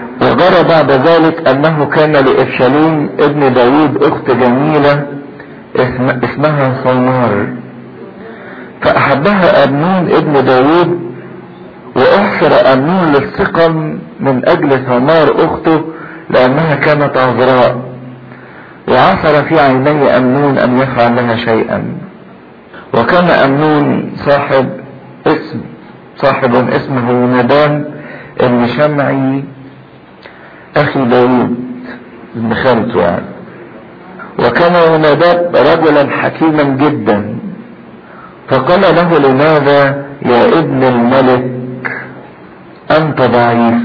وجرى بعد ذلك انه كان لابشالوم ابن داود اخت جميلة اسم اسمها صنار فاحبها امنون ابن داود واحصر امنون للثقل من اجل ثمار اخته لانها كانت عذراء وعثر في عيني امنون ان يفعل لها شيئا وكان امنون صاحب اسم صاحب اسمه ندان ابن شمعي اخي داود ابن خالته يعني وكان يوناداب رجلا حكيما جدا فقال له لماذا يا ابن الملك انت ضعيف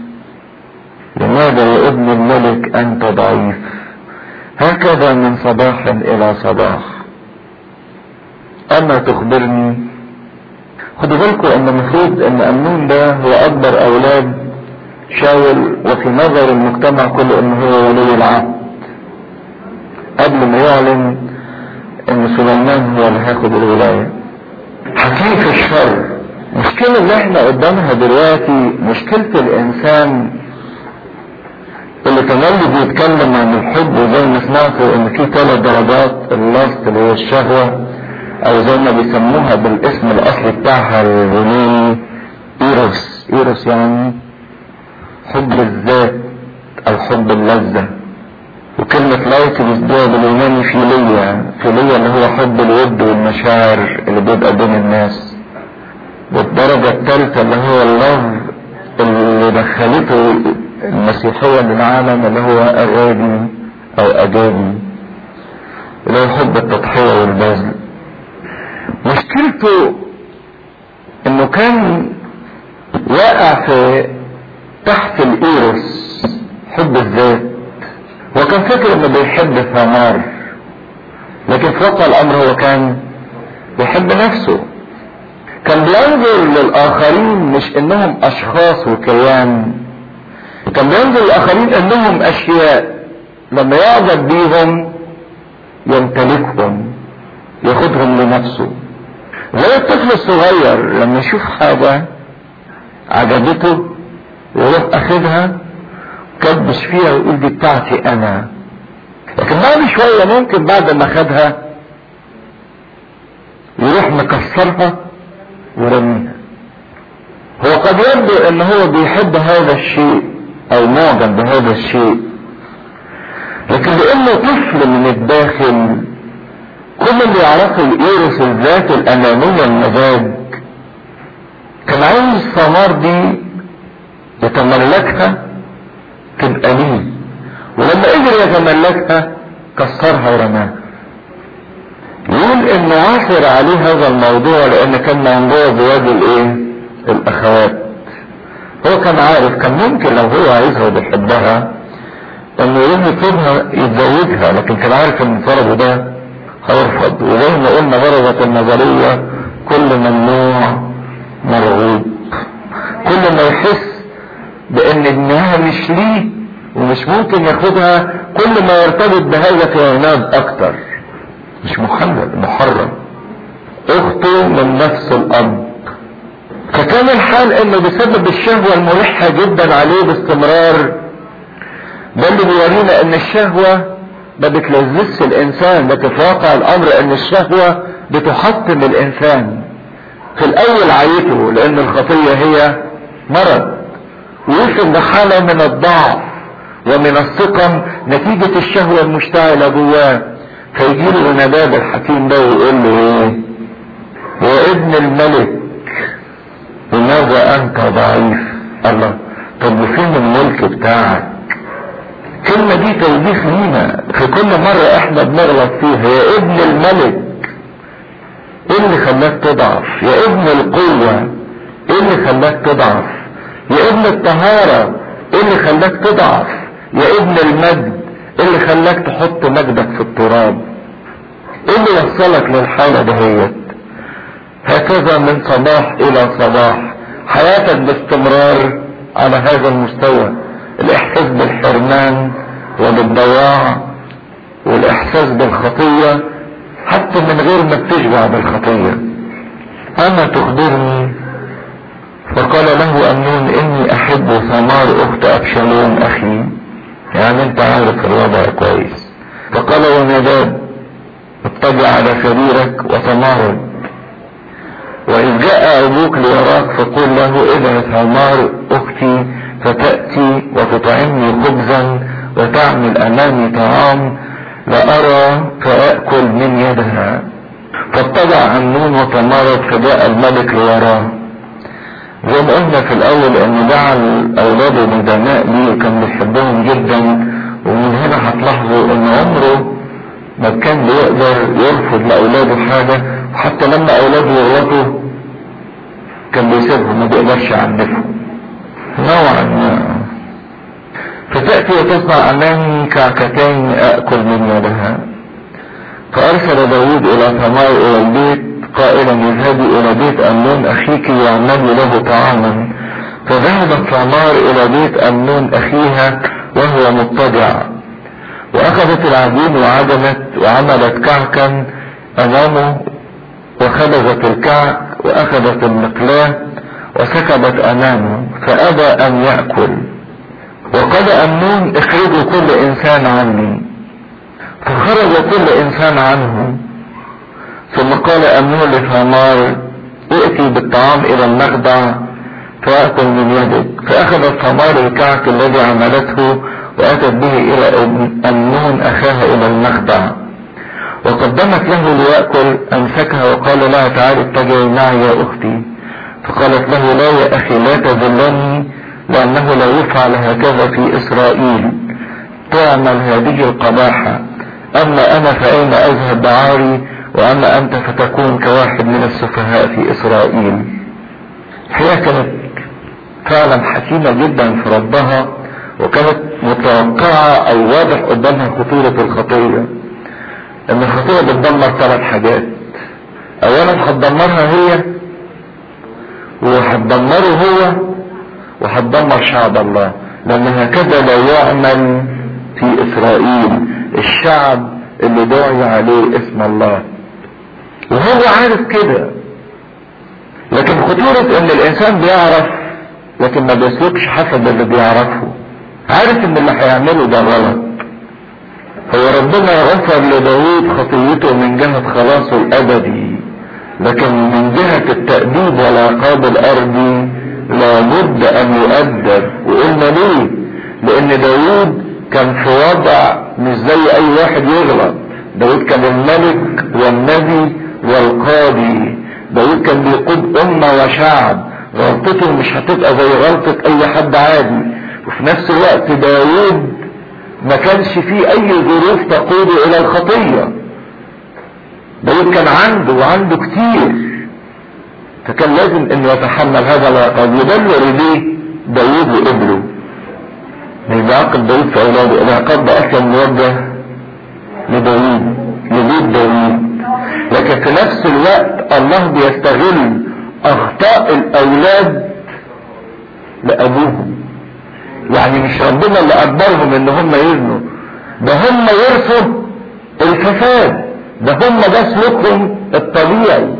لماذا يا ابن الملك انت ضعيف هكذا من صباح الى صباح اما تخبرني خدوا بالكم ان المفروض ان امنون ده هو اكبر اولاد شاول وفي نظر المجتمع كله ان هو ولي العهد قبل ما يعلن ان سليمان هو اللي هياخد الولاية حكيم في الشر المشكلة اللي احنا قدامها دلوقتي مشكلة الانسان اللي تملي بيتكلم عن الحب وزي ما سمعتوا ان في ثلاث درجات اللاست اللي هي الشهوة او زي ما بيسموها بالاسم الاصلي بتاعها اليوناني ايروس ايروس يعني حب الذات او حب اللذة وكلمة لايكوس ده باليوناني فيليا فيليا اللي هو حب الود والمشاعر اللي بيبقى بين الناس والدرجة الثالثة اللي هو اللف اللي دخلته المسيحية للعالم اللي هو أغابي أو أجابي اللي هو حب التضحية والبذل مشكلته انه كان واقع في تحت الايروس حب الذات وكان فاكر انه بيحب ثمار لكن في واقع الامر هو كان بيحب نفسه كان بينظر للاخرين مش انهم اشخاص وكيان كان بينظر للاخرين انهم اشياء لما يعجب بيهم يمتلكهم ياخدهم لنفسه زي الطفل الصغير لما يشوف حاجة عجبته يروح اخدها كبش فيها ويقول دي بتاعتي انا لكن بعد شوية ممكن بعد ما خدها يروح مكسرها ورميها هو قد يبدو ان هو بيحب هذا الشيء او معجب بهذا الشيء لكن لانه طفل من الداخل كل اللي يعرفوا يورث الذات الأنانية المزاج كان عايز الثمار دي يتملكها تبقى ليه ولما قدر يتملكها كسرها ورماها يقول انه عاثر عليه هذا الموضوع لان كان موضوع زواج الايه الاخوات هو كان عارف كان ممكن لو هو عايزها وبيحبها انه يروح يطلبها يتزوجها لكن كان عارف ان طلبه ده هيرفض وزي ما قلنا غرضت النظرية كل ممنوع مرغوب كل ما يحس بان انها مش ليه ومش ممكن ياخدها كل ما يرتبط بهذا في عناد اكتر مش محلل محرم اخته من نفس الاب فكان الحال انه بسبب الشهوة الملحة جدا عليه باستمرار ده اللي بيورينا ان الشهوة ما بتلذذش الانسان لكن في واقع الامر ان الشهوة بتحطم الانسان في الاول عيته لان الخطية هي مرض ويوصل لحالة من الضعف ومن الثقم نتيجة الشهوة المشتعلة جواه فيجي له نباب الحكيم ده ويقول له ايه يا ابن الملك لماذا انت ضعيف الله طب وفين الملك بتاعك الكلمة دي توبيخ لينا في كل مرة احنا بنغلط فيها يا ابن الملك ايه اللي خلاك تضعف يا ابن القوة ايه اللي خلاك تضعف يا ابن الطهارة ايه اللي خلاك تضعف يا ابن المجد ايه اللي خلاك تحط مجدك في التراب ايه اللي وصلك للحالة دهيت هكذا من صباح الى صباح حياتك باستمرار على هذا المستوى الاحساس بالحرمان وبالضياع والاحساس بالخطية حتى من غير ما بتشبع بالخطية اما تخبرني فقال له امنون اني احب ثمار اخت أبشالوم أخي يعني أنت عارف الوضع كويس فقال وناداب اضطجع على سريرك وتمارض وإذ جاء أبوك ليراك فقل له إذا ثمار أختي فتأتي وتطعمني خبزا وتعمل أمامي طعام لأرى فأكل من يدها فاتبع أمنون وتمارض فجاء الملك ليراه زي ما قلنا في الأول إن جعل أولاده ندماء ليه وكان بيحبهم جدا ومن هنا هتلاحظوا إن عمره ما كان بيقدر يرفض لأولاده حاجة وحتى لما أولاده يغلطوا كان بيسيبهم ما بيقدرش يعنفهم نوعا ما فتأتي وتصنع أمامي كعكتين أأكل من يدها فأرسل داود إلى ثمار إلى البيت قائلا اذهبي إلى بيت أمنون أخيك واعملي له طعاما فذهبت ثمار إلى بيت أمنون أخيها وهو مضطجع وأخذت العجين وعدمت وعملت كعكا أمامه وخبزت الكعك وأخذت المقلاة وسكبت أمامه فأبى أن يأكل وقال أمنون اخرجوا كل إنسان عني فخرج كل إنسان عنه ثم قال أمنون لثمار ائتي بالطعام إلى المخدع فأكل من يدك فأخذت ثمار الكعك الذي عملته وأتت به إلى أمنون أخاها إلى المخدع وقدمت له ليأكل أمسكها وقال لها تعالي اتجهي معي يا أختي فقالت له لا يا أخي لا تذلني لأنه لا يفعل هكذا في إسرائيل تعمل هذه القباحة أما أنا فأين أذهب بعاري وأما أنت فتكون كواحد من السفهاء في إسرائيل هي كانت فعلا حكيمة جدا في ردها وكانت متوقعة أو واضح قدامها خطورة الخطية إن الخطية بتدمر ثلاث حاجات أولا هتدمرها هي وهتدمره هو وهتدمر شعب الله لأن هكذا لا يعمل في إسرائيل الشعب اللي داعي عليه اسم الله وهو عارف كده لكن خطورة ان الانسان بيعرف لكن ما بيسلكش حسب اللي بيعرفه عارف ان اللي هيعمله ده غلط هو ربنا غفر لداود خطيته من جهة خلاصه الابدي لكن من جهة التأديب والعقاب الارضي لابد ان يؤدب وقلنا ليه لان داود كان في وضع مش زي اي واحد يغلط داود كان الملك والنبي والقاضي داود كان بيقود امة وشعب غلطته مش هتبقى زي غلطة اي حد عادي وفي نفس الوقت داود ما كانش فيه اي ظروف تقوده الى الخطية داود كان عنده وعنده كتير فكان لازم انه يتحمل هذا العقاب يدل ليه داود وابنه مش بيعاقب داود في اولاده العقاب ده اصلا موجه لداود لبيت داود لكن في نفس الوقت الله بيستغل اخطاء الاولاد لابوهم يعني مش ربنا اللي اجبرهم ان هم يزنوا ده هم يرثوا الفساد ده هم ده سلوكهم الطبيعي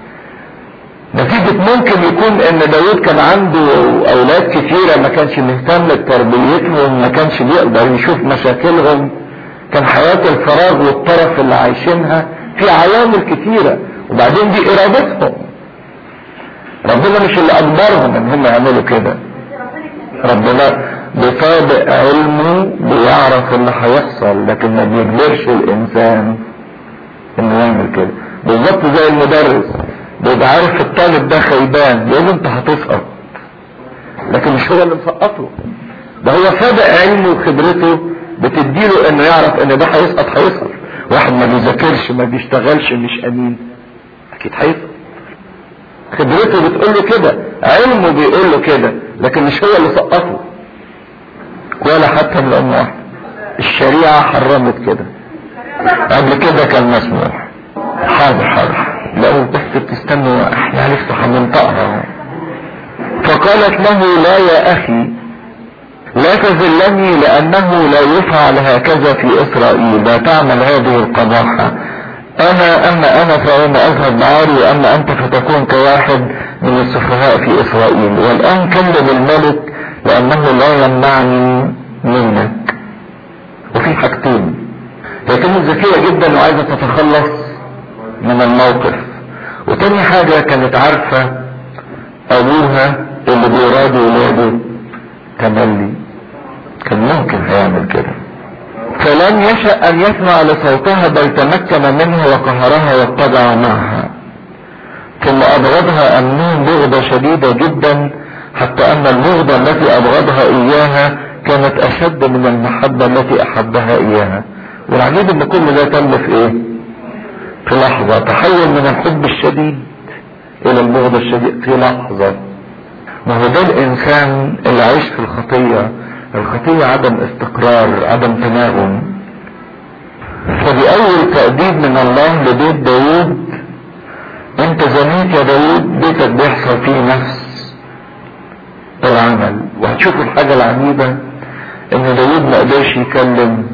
نتيجة ممكن يكون ان داود كان عنده اولاد كتيرة ما كانش مهتم بتربيتهم ما كانش بيقدر يشوف مشاكلهم كان حياة الفراغ والطرف اللي عايشينها في عوامل كتيرة وبعدين دي ارادتهم ربنا مش اللي اجبرهم ان هم يعملوا كده ربنا بطابق علمه بيعرف اللي هيحصل لكن ما بيجبرش الانسان انه يعمل كده بالظبط زي المدرس بيبقى عارف الطالب ده خيبان بيقول له انت هتسقط لكن مش هو اللي مسقطه ده هو سابق علمه وخبرته بتديله انه يعرف ان ده هيسقط هيسقط واحد ما بيذاكرش ما بيشتغلش مش امين اكيد هيسقط خبرته بتقول له كده علمه بيقول له كده لكن مش هو اللي سقطه ولا حتى من ام واحده الشريعه حرمت كده قبل كده كان مسموح حاضر حاضر لو بس تستنوا احنا لسه هننطقها فقالت له لا يا اخي لا تذلني لانه لا يفعل هكذا في اسرائيل لا تعمل هذه القباحة انا اما انا فانا اذهب معاري واما انت فتكون كواحد من السفهاء في اسرائيل والان كلم الملك لأنه لا يمنعني منك وفي حاجتين هي كانت ذكية جدا وعايزة تتخلص من الموقف وتاني حاجة كانت عارفة أبوها اللي بيراد ولاده تملي كان ممكن هيعمل كده فلم يشأ أن يسمع لصوتها بل تمكن منها وقهرها واتبع معها ثم أبغضها أمنون بغضة شديدة جدا حتى أن البغضة التي أبغضها إياها كانت أشد من المحبة التي أحبها إياها والعجيب أن كل ده تم في إيه؟ في لحظة تحول من الحب الشديد إلى البغض الشديد في لحظة ما هو ده الإنسان اللي عايش في الخطية الخطية عدم استقرار عدم تناغم فبأول تأديب من الله لبيت داوود انت زنيت يا داوود بيتك بيحصل فيه نفس العمل وهتشوفوا الحاجة العجيبة ان داوود ما قدرش يكلم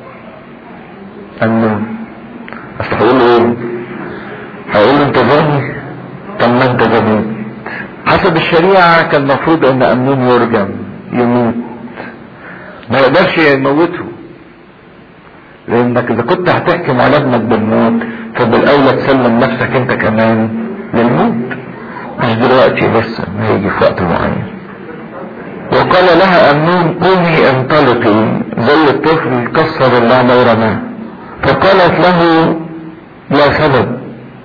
امنون اصل هقول له ايه هقول له انت زاني طب ما انت زنيت حسب الشريعة كان المفروض ان امنون يرجم يموت ما يقدرش يموته لانك اذا كنت هتحكم على ابنك بالموت فبالاولى تسلم نفسك انت كمان للموت مش دلوقتي بس هيجي في وقت معين وقال لها امنون قومي انطلقي زي الطفل كسر اللعنة ورماه فقالت له لا سبب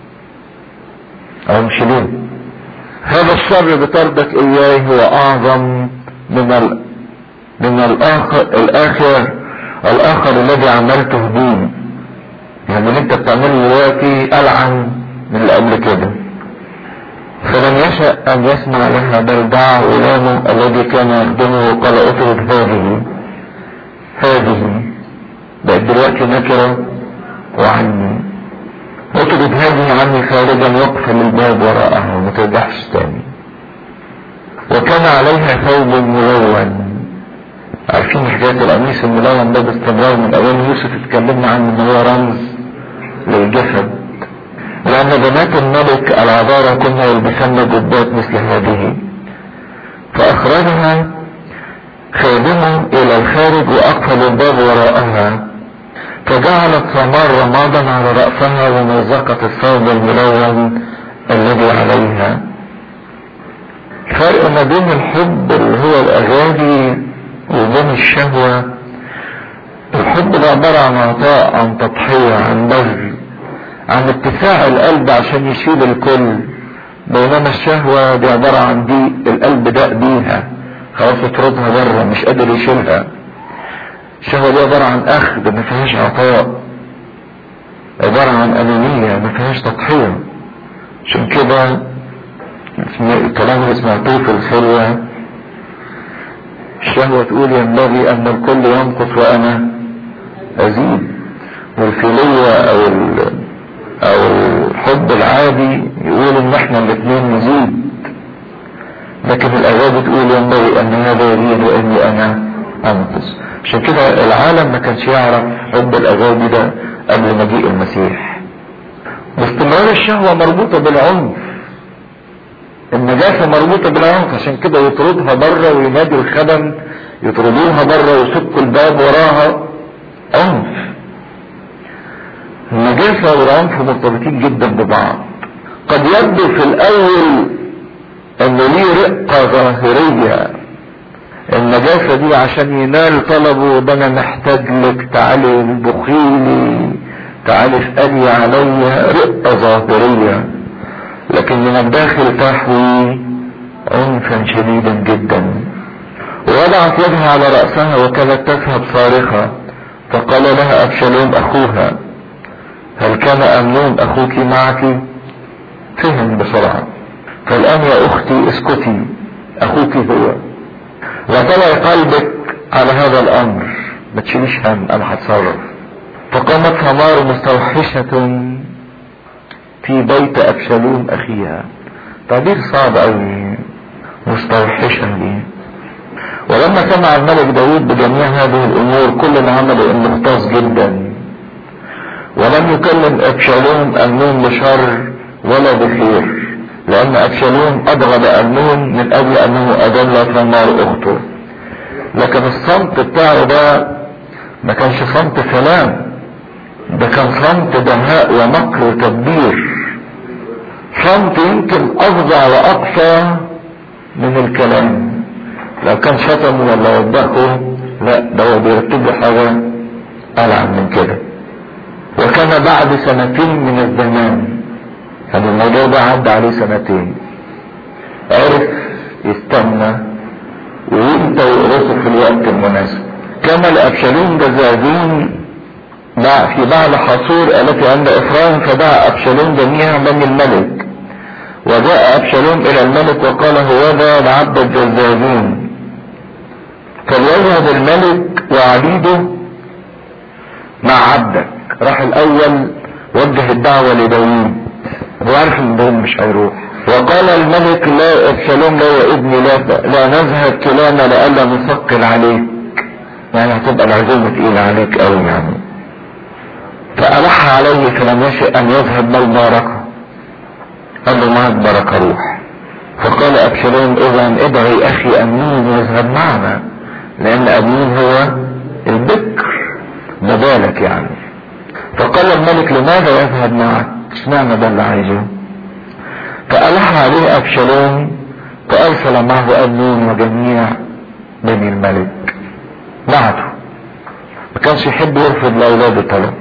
او مش ليه هذا الشر بطردك اياه هو اعظم من ال... من الاخر الاخر الاخر الذي عملته دون يعني اللي انت بتعمله دلوقتي العن من اللي قبل كده فلم يشأ ان يسمع لها بل دعا غلامه الذي كان يخدمه وقال اطرد هذه هذه بقت دلوقتي نكرة وعني اطرد هذه عني خارجا واقفل الباب وراءها وما ترجعش تاني وكان عليها ثوب ملون عارفين حكاية القميص الملون ده باستمرار من اول يوسف اتكلمنا عنه ان هو رمز للجسد لان بنات الملك العذارى كنا يلبسن جبات مثل هذه فاخرجها خادمه الى الخارج واقفل الباب وراءها فجعلت ثمار رمادا على رأسها ومزقت الثوب الملون الذي عليها فرق ما بين الحب اللي هو الاغاني وبين الشهوة الحب ده عبارة عن عطاء عن تضحية عن بذل عن اتساع القلب عشان يشيل الكل بينما الشهوة دي عبارة عن دي القلب داق بيها خلاص اطردها بره مش قادر يشيلها الشهوة دي عبارة عن اخذ ما فيهاش عطاء عبارة عن انانية ما فيهاش تضحية عشان كده الكلام اللي سمعتوه في الخلوة الشهوة تقول ينبغي ان الكل ينقص وانا ازيد والفيلية او او الحب العادي يقول ان احنا الاثنين نزيد لكن الاغاني تقول ينبغي ان هذا يزيد واني انا انقص عشان كده العالم ما كانش يعرف حب الاغاني ده قبل مجيء المسيح باستمرار الشهوة مربوطة بالعنف النجاسة مربوطة بالعنف عشان كده يطردها بره وينادي الخدم يطردوها بره ويسكوا الباب وراها عنف النجاسة والعنف مرتبطين جدا ببعض قد يبدو في الاول انه ليه رقة ظاهرية النجاسة دي عشان ينال طلبه ده انا محتاج لك تعالي بخيلي تعالي اسألي عليا رقة ظاهرية لكن من الداخل تحوي عنفا شديدا جدا ووضعت يدها على رأسها وكانت تذهب صارخة فقال لها أبشالوم أخوها هل كان أمنون أخوك معك فهم بسرعة فالآن يا أختي اسكتي أخوك هو لا تضع قلبك على هذا الأمر ما تشيليش هم أنا هتصرف فقامت ثمار مستوحشة في بيت أبشالوم أخيها تعبير صعب أوي مستوحشة دي ولما سمع الملك داود بجميع هذه الأمور كل ما عمله إنه اغتاظ جدا ولم يكلم أبشالوم أمنون بشر ولا بخير لأن أبشالوم أبغض أمنون من أجل أنه أدل ثمار أخته لكن الصمت بتاعه ده ما كانش صمت سلام ده كان صمت دهاء ومكر وتدبير صمت يمكن افظع واقصى من الكلام لو كان شتم ولا وبخه لا ده هو بيرتب له حاجه العن من كده وكان بعد سنتين من الزمان يعني الموضوع ده عدى عليه سنتين عرف يستنى ويبدا يقرصه في الوقت المناسب كان لابشالوم جزازين في بعض حصور التي عند افرايم فدعا ابشالوم جميع بني الملك وجاء ابشالوم الى الملك وقال هو ذا العبد الجزازون فليذهب الملك وعبيده مع عبدك راح الاول وجه الدعوة لداوود هو عارف ان داوود مش هيروح وقال الملك لا ابشالوم لا يا ابني لا لا نذهب كلانا لئلا نثقل عليك يعني هتبقى العزومة تقيلة عليك قوي يعني فألح عليه فلم يشئ أن يذهب بل باركه قال له معك بركة روح فقال أبشالوم إذا ادعي أخي أمين يذهب معنا لأن أمين هو البكر بدالك يعني فقال الملك لماذا يذهب معك اشمعنى ده اللي عايزه فألح عليه أبشالوم فأرسل معه أمين وجميع بني الملك بعته ما كانش يحب يرفض لأولاده طلب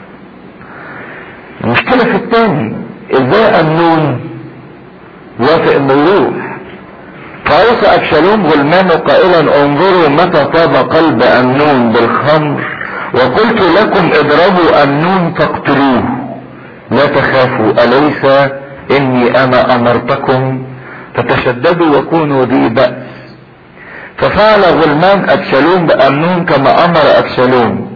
المشكلة في الثاني ازاي أمنون وافق انه يروح فأوصى أبشالوم غلمانه قائلا انظروا متى طاب قلب أمنون بالخمر وقلت لكم اضربوا أمنون فاقتلوه لا تخافوا أليس إني أنا أمرتكم فتشددوا وكونوا ذي بأس ففعل غلمان أبشالوم بأمنون كما أمر أبشالوم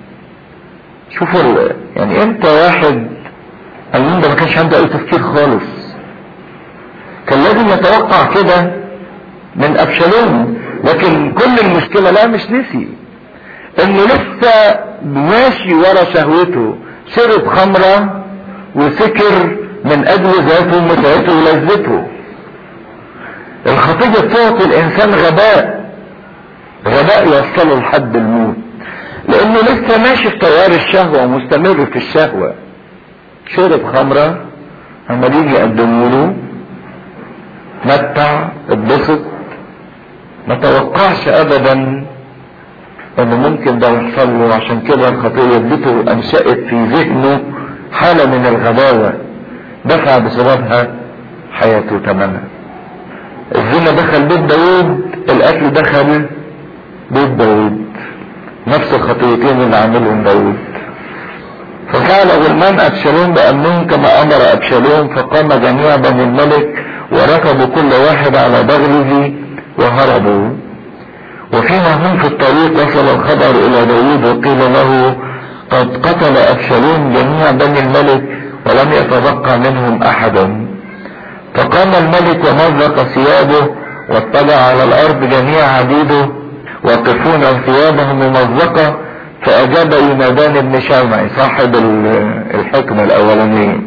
شوفوا يعني انت واحد أمنون ده ما كانش عنده أي تفكير خالص كان لازم يتوقع كده من أبشالوم لكن كل المشكلة لا مش نسي انه لسه ماشي ورا شهوته شرب خمرة وسكر من اجل ذاته ومتعته ولذته الخطية بتعطي الانسان غباء غباء يوصله لحد الموت لانه لسه ماشي في تيار الشهوة ومستمر في الشهوة شرب خمرة عمالين يقدموا له متع اتبسط ما توقعش ابدا انه ممكن ده يحصل له عشان كده الخطيه ادته انشأت في ذهنه حاله من الغباوه دفع بسببها حياته ثمنها الزنا دخل بيت داوود القتل دخل بيت داوود نفس الخطيتين اللي عملهم داوود ففعل غلمان ابشالوم بامنهم كما امر ابشالوم فقام جميع بني الملك وركبوا كل واحد على بغله وهربوا وفيما هم في الطريق وصل الخبر الى داود وقيل له قد قتل ابشالوم جميع بني الملك ولم يتبقى منهم احد فقام الملك ومزق ثيابه واطلع على الارض جميع عبيده واقفون ثيابهم ممزقه فاجاب يونادان بن شمعي صاحب الحكمه الاولانيه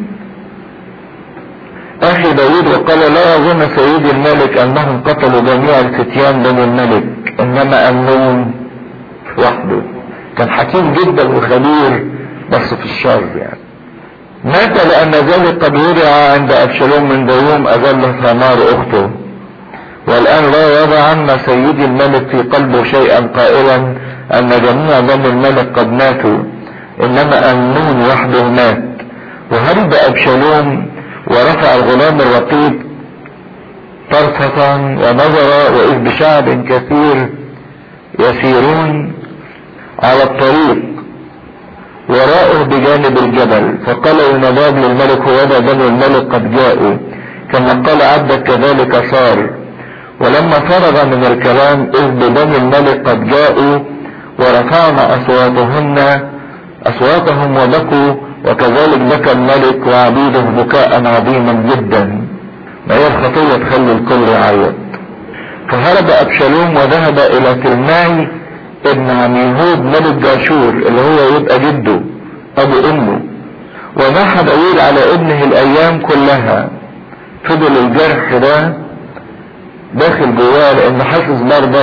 اخي داود وقال لا يظن سيدي الملك انهم قتلوا جميع الفتيان بني الملك انما امنون وحده كان حكيم جدا وخبير بس في الشر يعني مات لان ذلك قد وضع عند ابشالوم من دوم اذل ثمار اخته والان لا يضع عنا سيدي الملك في قلبه شيئا قائلا ان جميع بني الملك قد ماتوا انما امنون وحده مات وهرب ابشالوم ورفع الغلام الرقيب طرفة ونظر وإذ بشعب كثير يسيرون على الطريق وراءه بجانب الجبل فقال يوناداب للملك هو بنو الملك قد جاءوا كما قال عبدك كذلك صار ولما فرغ من الكلام إذ ببني الملك قد جاءوا ورفعنا أصواتهن أصواتهم وبكوا وكذلك بكى الملك وعبيده بكاء عظيما جدا ما هي الخطية تخلي الكل يعيط فهرب أبشالوم وذهب إلى تلماي ابن عميهود ملك جاشور اللي هو يبقى جده أبو أمه ونحى داوود على ابنه الأيام كلها فضل الجرح ده داخل جواه لأن حاسس برضك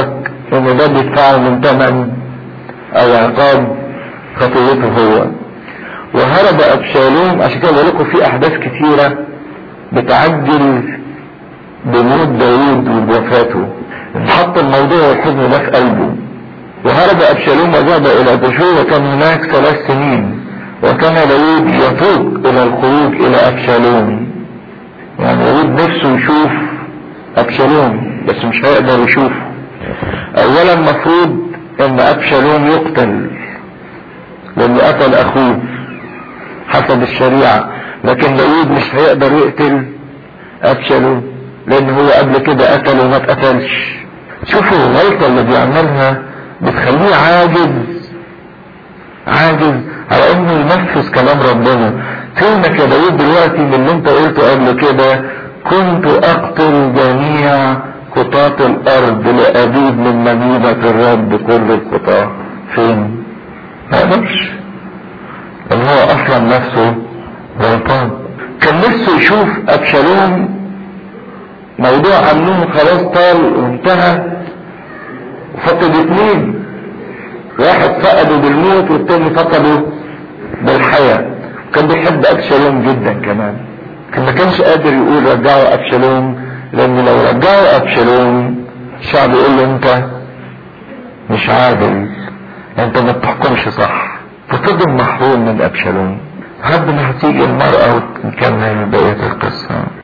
ان ده بيدفعه من ثمن او عقاب خطيته هو وهرب ابشالوم عشان كده بقول لكم في احداث كتيره بتعجل بموت داوود وبوفاته حط الموضوع والحزن ده في قلبه وهرب ابشالوم وذهب الى دشور وكان هناك ثلاث سنين وكان داوود يتوق الى الخروج الى ابشالوم يعني داوود نفسه يشوف ابشالوم بس مش هيقدر يشوفه اولا مفروض ان ابشالوم يقتل لانه قتل اخوه حسب الشريعة لكن داوود مش هيقدر يقتل ابشالوم لان هو قبل كده قتل وما اتقتلش شوفوا الغلطة اللي بيعملها بتخليه عاجز عاجز على انه ينفذ كلام ربنا فينك يا داود دلوقتي من اللي انت قلته قبل كده كنت اقتل جميع خطاة الارض لابيد من مدينة الرب كل الخطاة فين ما يقدرش لان هو اصلا نفسه غلطان كان نفسه يشوف ابشالوم موضوع امنون خلاص طال وانتهى وفقد اثنين واحد فقده بالموت والتاني فقده بالحياة كان بيحب ابشالوم جدا كمان كان ما كانش قادر يقول رجعوا ابشالوم لان لو رجعوا ابشالوم الشعب يقول له انت مش عادل انت ما بتحكمش صح ففضل محروم من ابشالوم لحد ما هتيجي المرأة ونكمل بقية القصة